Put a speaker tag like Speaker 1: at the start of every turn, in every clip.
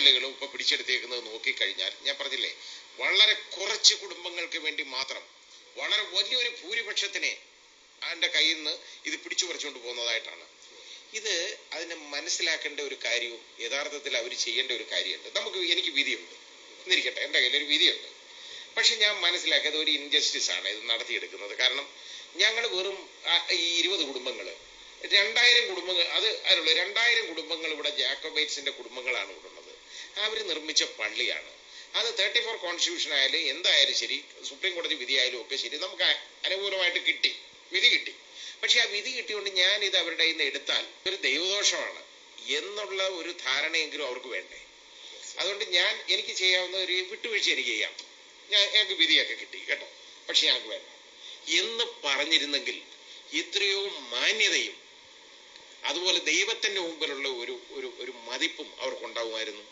Speaker 1: പള്ളികളും ഇപ്പൊ പിടിച്ചെടുത്തേക്കുന്നത് നോക്കിക്കഴിഞ്ഞാൽ ഞാൻ പറഞ്ഞില്ലേ വളരെ കുറച്ച് കുടുംബങ്ങൾക്ക് വേണ്ടി മാത്രം വളരെ വലിയൊരു ഭൂരിപക്ഷത്തിനെ അതിന്റെ കയ്യിൽ നിന്ന് ഇത് പിടിച്ചു പറിച്ചുകൊണ്ട് പോകുന്നതായിട്ടാണ് ഇത് അതിനെ മനസ്സിലാക്കേണ്ട ഒരു കാര്യവും യഥാർത്ഥത്തിൽ അവർ ചെയ്യേണ്ട ഒരു കാര്യമുണ്ട് നമുക്ക് എനിക്ക് വിധിയുണ്ട് എന്നിരിക്കട്ടെ എൻ്റെ കയ്യിൽ ഒരു വിധിയുണ്ട് പക്ഷെ ഞാൻ മനസ്സിലാക്കിയത് ഒരു ഇൻജസ്റ്റിസ് ആണ് ഇത് നടത്തിയെടുക്കുന്നത് കാരണം ഞങ്ങൾ വെറും ആ, ഈ ഇരുപത് കുടുംബങ്ങൾ രണ്ടായിരം കുടുംബങ്ങൾ അത് അതിനുള്ള രണ്ടായിരം കുടുംബങ്ങൾ ഇവിടെ ജാക്കോബൈറ്റ്സിന്റെ കുടുംബങ്ങളാണ് ഇവിടെ ഉള്ളത് അവർ നിർമ്മിച്ച പള്ളിയാണ് അത് തേർട്ടി ഫോർ കോൺസ്റ്റിറ്റ്യൂഷൻ ആയാലും എന്തായാലും ശരി സുപ്രീം കോടതി വിധിയായാലും ഒക്കെ ശരി നമുക്ക് അ- അനുകൂലമായിട്ട് കിട്ടി വിധി കിട്ടി പക്ഷെ ആ വിധി കിട്ടിയോണ്ട് ഞാൻ ഇത് അവരുടെ കയ്യിൽ നിന്ന് എടുത്താൽ ഒരു ദൈവദോഷമാണ് എന്നുള്ള ഒരു ധാരണയെങ്കിലും അവർക്ക് വേണ്ടേ അതുകൊണ്ട് ഞാൻ എനിക്ക് ചെയ്യാവുന്ന ഒരു വിട്ടുവീഴ്ച എനിക്ക് ചെയ്യാം ഞാൻ ഞങ്ങൾക്ക് വിധിയൊക്കെ കിട്ടി കേട്ടോ പക്ഷെ ഞങ്ങൾക്ക് വേണ്ട എന്ന് പറഞ്ഞിരുന്നെങ്കിൽ എത്രയോ മാന്യതയും അതുപോലെ ദൈവത്തിന്റെ മുമ്പിലുള്ള ഒരു ഒരു ഒരു മതിപ്പും അവർക്കുണ്ടാവുമായിരുന്നു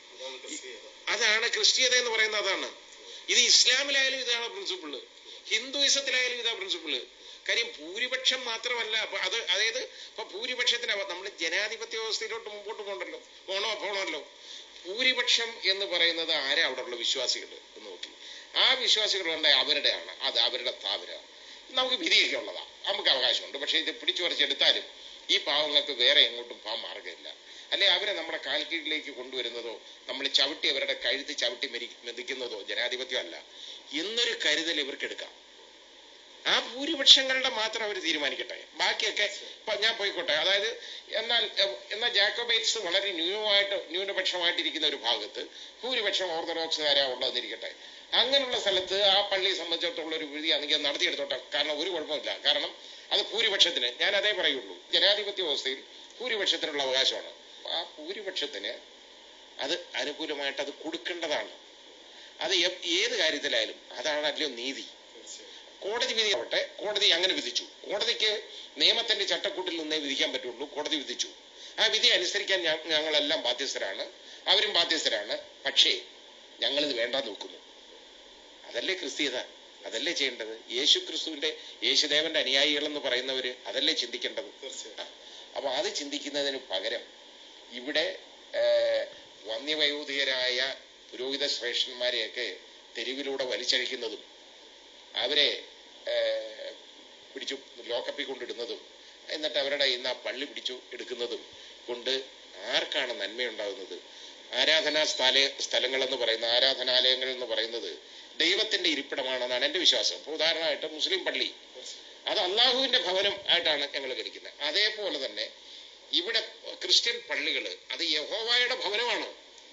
Speaker 1: അതാണ് ക്രിസ്തീയത എന്ന് പറയുന്നത് അതാണ് ഇത് ഇസ്ലാമിലായാലും ഇതാണ് പ്രിൻസിപ്പിള് ഹിന്ദുയിസത്തിലായാലും ഇതാ പ്രിൻസിപ്പിള് കാര്യം ഭൂരിപക്ഷം മാത്രമല്ല അപ്പൊ അത് അതായത് ഇപ്പൊ ഭൂരിപക്ഷത്തിന് നമ്മൾ ജനാധിപത്യ വ്യവസ്ഥയിലോട്ട് മുമ്പോട്ട് പോകണ്ടല്ലോ പോണോ പോണല്ലോ ഭൂരിപക്ഷം എന്ന് പറയുന്നത് ആരാ അവിടെ ഉള്ള വിശ്വാസികൾ എന്ന് നോക്കി ആ വിശ്വാസികൾ ഉണ്ടെ അവരുടെയാണ് അത് അവരുടെ സ്ഥാപന നമുക്ക് വിധിയൊക്കെ ഉള്ളതാ നമുക്ക് അവകാശമുണ്ട് പക്ഷെ ഇത് പിടിച്ചു പറിച്ചെടുത്താലും ഈ പാവങ്ങൾക്ക് വേറെ എങ്ങോട്ടും പോകാൻ മാർഗമില്ല അല്ലെ അവരെ നമ്മുടെ കാൽക്കീഴിലേക്ക് കൊണ്ടുവരുന്നതോ നമ്മൾ ചവിട്ടി അവരുടെ കഴുത്ത് ചവിട്ടി മെരി മെതിക്കുന്നതോ ജനാധിപത്യം അല്ല എന്നൊരു കരുതൽ ഇവർക്ക് എടുക്കാം ആ ഭൂരിപക്ഷങ്ങളുടെ മാത്രം അവർ തീരുമാനിക്കട്ടെ ബാക്കിയൊക്കെ ഇപ്പൊ ഞാൻ പോയിക്കോട്ടെ അതായത് എന്നാൽ എഹ്, എന്നാൽ ജാക്കോബൈറ്റ്സ് വളരെ ന്യൂനമായിട്ട് ന്യൂനപക്ഷമായിട്ടിരിക്കുന്ന ഒരു ഭാഗത്ത് ഭൂരിപക്ഷം ഓർത്തഡോക്സുകാരാ ഉള്ളതെന്നിരിക്കട്ടെ അങ്ങനെയുള്ള സ്ഥലത്ത് ആ പള്ളിയെ സംബന്ധിച്ചിടത്തോളം ഒരു വിധി ആണെങ്കിൽ അത് നടത്തിയെടുത്തോട്ടെ കാരണം ഒരു കുഴപ്പമില്ല കാരണം അത് ഭൂരിപക്ഷത്തിന് ഞാൻ അതേ പറയുള്ളൂ ജനാധിപത്യ വ്യവസ്ഥയിൽ ഭൂരിപക്ഷത്തിനുള്ള അവകാശമാണ് ആ ഭൂരിപക്ഷത്തിന് അത് അനുകൂലമായിട്ട് അത് കൊടുക്കേണ്ടതാണ് അത് എ- ഏത് കാര്യത്തിലായാലും അതാണല്ലോ നീതി കോടതി വിധി ആവട്ടെ കോടതി അങ്ങനെ വിധിച്ചു കോടതിക്ക് നിയമത്തിന്റെ ചട്ടക്കൂട്ടിൽ നിന്നേ വിധിക്കാൻ പറ്റുള്ളൂ കോടതി വിധിച്ചു ആ വിധി അനുസരിക്കാൻ ഞ- ഞങ്ങളെല്ലാം ബാധ്യസ്ഥരാണ് അവരും ബാധ്യസ്ഥരാണ് പക്ഷേ ഞങ്ങളിത് വേണ്ടാന്ന് വെക്കുന്നു അതല്ലേ ക്രിസ്തീയത അതല്ലേ ചെയ്യേണ്ടത് യേശു ക്രിസ്തുവിന്റെ യേശുദേവന്റെ അനുയായികൾ എന്ന് പറയുന്നവര് അതല്ലേ ചിന്തിക്കേണ്ടത് ആ. അപ്പൊ അത് ചിന്തിക്കുന്നതിന് പകരം ഇവിടെ ഏർ, വന്യവയോധികരായ പുരോഹിത ശ്രേഷ്ഠന്മാരെയൊക്കെ തെരുവിലൂടെ വലിച്ചഴിക്കുന്നതും അവരെ ഏർ, പിടിച്ചു ലോക്കപ്പിൽ കൊണ്ടിടുന്നതും എന്നിട്ട് അവരുടെ ഇന്ന് ആ പള്ളി പിടിച്ചു എടുക്കുന്നതും കൊണ്ട് ആർക്കാണ് നന്മയുണ്ടാകുന്നത് ആരാധനാ സ്ഥല സ്ഥലങ്ങൾ എന്ന് പറയുന്ന ആരാധനാലയങ്ങൾ എന്ന് പറയുന്നത് ദൈവത്തിന്റെ ഇരിപ്പിടമാണെന്നാണ് എൻ്റെ വിശ്വാസം ഇപ്പോൾ ഉദാഹരണമായിട്ട് മുസ്ലിം പള്ളി അത് അള്ളാഹുവിന്റെ ഭവനം ആയിട്ടാണ് ഞങ്ങൾ ധരിക്കുന്നത് അതേപോലെ തന്നെ ഇവിടെ ക്രിസ്ത്യൻ പള്ളികൾ അത് യഹോവായുടെ ഭവനമാണ്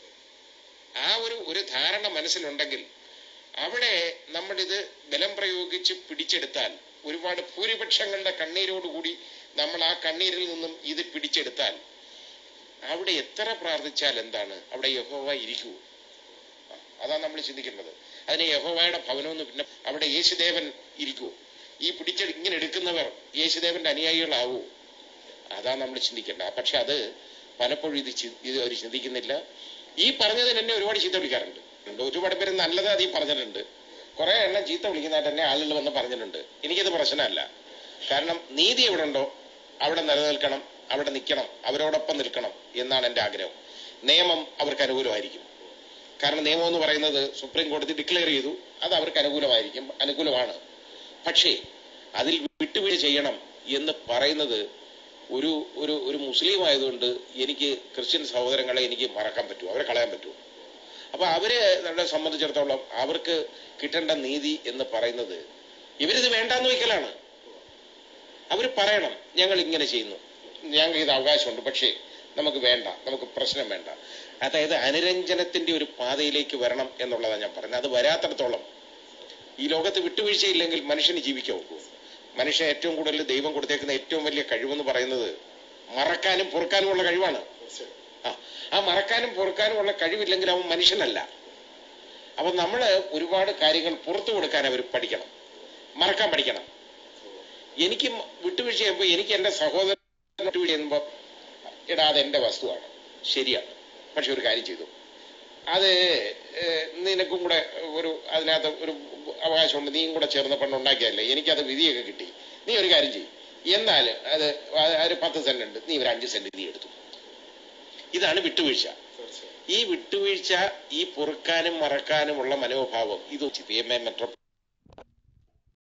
Speaker 1: ആ ഒരു ഒരു ധാരണ മനസ്സിലുണ്ടെങ്കിൽ അവിടെ നമ്മളിത് ബലം പ്രയോഗിച്ച് പിടിച്ചെടുത്താൽ ഒരുപാട് ഭൂരിപക്ഷങ്ങളുടെ കണ്ണീരോടുകൂടി നമ്മൾ ആ കണ്ണീരിൽ നിന്നും ഇത് പിടിച്ചെടുത്താൽ അവിടെ എത്ര പ്രാർത്ഥിച്ചാൽ എന്താണ് അവിടെ യഹോവ ഇരിക്കൂ അതാ നമ്മൾ ചിന്തിക്കേണ്ടത് അതിന് യഹോവയുടെ ഭവനമെന്ന് പിന്നെ അവിടെ യേശുദേവൻ ഇരിക്കൂ ഈ പിടിച്ച ഇങ്ങനെ എടുക്കുന്നവർ യേശുദേവന്റെ അനുയായികളാവൂ അതാ നമ്മൾ ചിന്തിക്കേണ്ടത് പക്ഷെ അത് പലപ്പോഴും ഇത് ചി- ഇത് അവർ ചിന്തിക്കുന്നില്ല ഈ പറഞ്ഞതിന് എന്നെ ഒരുപാട് ചീത്ത വിളിക്കാറുണ്ട് ഉണ്ട്. ഒരുപാട് പേര് നല്ലത് അത് ഈ പറഞ്ഞിട്ടുണ്ട് കുറെ എണ്ണം ചീത്ത വിളിക്കുന്നതായിട്ട് എന്നെ ആളുകൾ വന്ന് പറഞ്ഞിട്ടുണ്ട് എനിക്കത് പ്രശ്നമല്ല കാരണം നീതി എവിടെ ഉണ്ടോ അവിടെ നിലനിൽക്കണം അവിടെ നിൽക്കണം അവരോടൊപ്പം നിൽക്കണം എന്നാണ് എൻ്റെ ആഗ്രഹം നിയമം അവർക്ക് അനുകൂലമായിരിക്കും കാരണം നിയമം എന്ന് പറയുന്നത് സുപ്രീം കോടതി ഡിക്ലെയർ ചെയ്തു അത് അവർക്ക് അനുകൂലമായിരിക്കും അനുകൂലമാണ് പക്ഷേ അതിൽ വിട്ടുവീഴ്ച ചെയ്യണം എന്ന് പറയുന്നത് ഒരു ഒരു ഒരു മുസ്ലിം ആയതുകൊണ്ട് എനിക്ക് ക്രിസ്ത്യൻ സഹോദരങ്ങളെ എനിക്ക് മറക്കാൻ പറ്റുമോ അവരെ കളയാൻ പറ്റുമോ അപ്പൊ അവരെ നമ്മളെ സംബന്ധിച്ചിടത്തോളം അവർക്ക് കിട്ടേണ്ട നീതി എന്ന് പറയുന്നത് ഇവരിത് വേണ്ടാന്ന് വയ്ക്കലാണ് അവർ പറയണം ഞങ്ങൾ ഇങ്ങനെ ചെയ്യുന്നു ഞങ്ങൾക്ക് ഇത് അവകാശമുണ്ട് പക്ഷേ നമുക്ക് വേണ്ട നമുക്ക് പ്രശ്നം വേണ്ട അതായത് അനുരഞ്ജനത്തിന്റെ ഒരു പാതയിലേക്ക് വരണം എന്നുള്ളതാണ് ഞാൻ പറഞ്ഞത് അത് വരാത്തിടത്തോളം ഈ ലോകത്ത് വിട്ടുവീഴ്ചയില്ലെങ്കിൽ മനുഷ്യന് ജീവിക്കാൻ ഒക്കൂ മനുഷ്യൻ ഏറ്റവും കൂടുതൽ ദൈവം കൊടുത്തേക്കുന്ന ഏറ്റവും വലിയ കഴിവെന്ന് പറയുന്നത് മറക്കാനും പൊറുക്കാനുമുള്ള കഴിവാണ് ആ ആ മറക്കാനും പൊറുക്കാനുമുള്ള കഴിവില്ലെങ്കിൽ അവൻ മനുഷ്യനല്ല അപ്പൊ നമ്മള് ഒരുപാട് കാര്യങ്ങൾ പുറത്തു കൊടുക്കാൻ അവർ പഠിക്കണം മറക്കാൻ പഠിക്കണം എനിക്ക് മ- വിട്ടുവീഴ്ച ചെയ്യുമ്പോൾ എനിക്ക് എന്റെ സഹോദരൻ വിട്ടുവീഴ്ച ചെയ്യുമ്പോൾ എടാ അത് എന്റെ വസ്തുവാണ് ശരിയാണ് പക്ഷെ ഒരു കാര്യം ചെയ്തു അത് ഏഹ്, നിനക്കും കൂടെ ഒരു അതിനകത്ത് ഒരു അവകാശമുണ്ട് നീയും കൂടെ ചേർന്ന് പണ്ട് ഉണ്ടാക്കിയതല്ലേ എനിക്കത് വിധിയൊക്കെ കിട്ടി നീ ഒരു കാര്യം ചെയ്യും എന്നാൽ അത് ആ- ഒരു പത്ത് സെന്റ് ഉണ്ട് നീ ഒരു അഞ്ച് സെന്റ് നീ എടുത്തു ഇതാണ് വിട്ടുവീഴ്ച ഈ വിട്ടുവീഴ്ച ഈ പൊറുക്കാനും മറക്കാനുമുള്ള മനോഭാവം ഇത് പി എം എ മെട്രോ